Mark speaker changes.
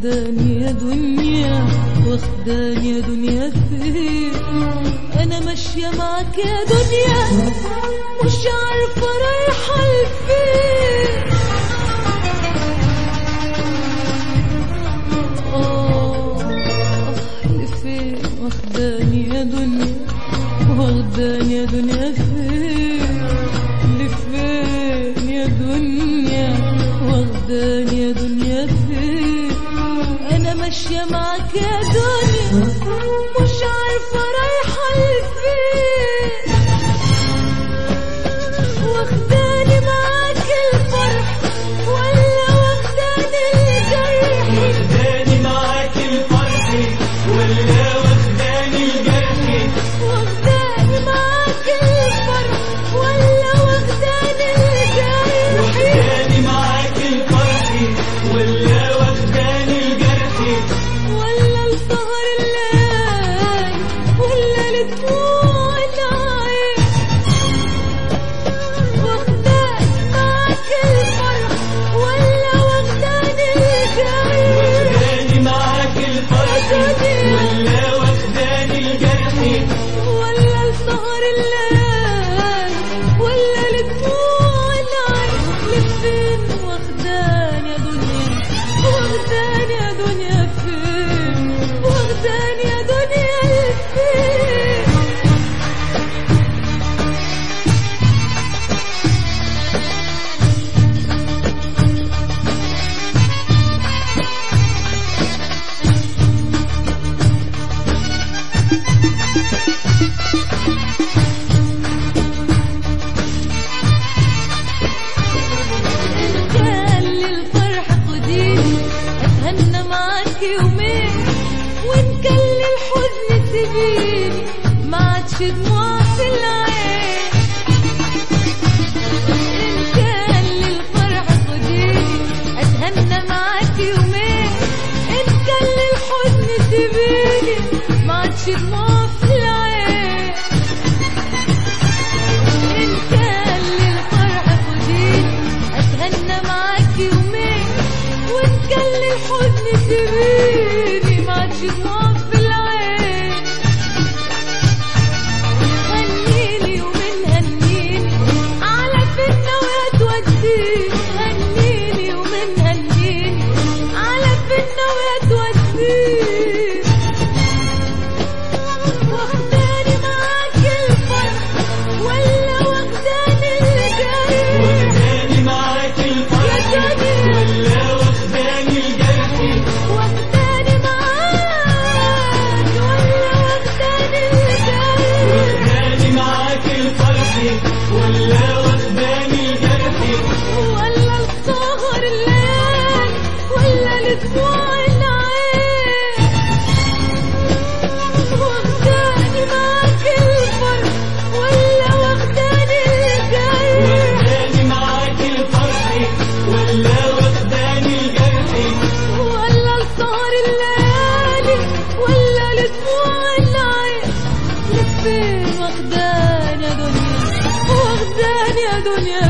Speaker 1: واخداني يا دنيا واخداني يا دنيا فين انا ماشية معاك يا دنيا مش عارفة رايحة لفين آه لفين واخداني يا دنيا واخداني يا دنيا فين لفين يا دنيا واخداني يا دنيا فين انا ماشية معاك يا دنيا مش عارفة رايحة لفين واخداني معاك الفرح ولا واخداني الجرح
Speaker 2: واخداني معاك الفرح ولا واخداني الجرح
Speaker 1: واخداني معاك الفرح ولا واخداني الجرح
Speaker 2: واخداني معاك الفرح ولا واخداني الجرح
Speaker 1: ولا السهر الليل ولا لدموع العين واخداني معاك الفرح ولا واخداني الجرح
Speaker 2: واخداني معاك الفرح ولا واخداني الجرح
Speaker 1: ولا السهر الليل ولا لدموع العين لفين واخداني يا دنيا واخداني يا دنيا فين واخداني يا دنيا لفين كان للفرح خديني اتهنى معاك يومين وان كان للحزن سيبيني ما عادش دموع في العين ان كان للفرح خديني اتهنى معاك يومين ان كان للحزن سيبيني ما عادش دموع في العين إن كان للفرح خديني أتهنى معاك يومين وإن كان للحزن سيبيني ما عادش دموع في العين هنيني ومن هنيني على فينا ويا توديني هنيني ومن هنيني على فينا ويا توديني واخداني معاك الفرح ولا واخداني الجرح
Speaker 2: واخداني معاك الفرح ولا واخداني الجرح
Speaker 1: واخداني معاك ولا واخداني الجرح
Speaker 2: واخداني معاك الفرح ولا واخداني الجرح
Speaker 1: ولا السهر الليل ولا لدموع العين واخداني معاك الفرح ولا واخداني الجرح
Speaker 2: واخداني معاك الفرح ولا واخداني الجرح
Speaker 1: ولا السهر الليالي ولا لدموع العين لفين واخداني يا دنيا واخداني يا دنيا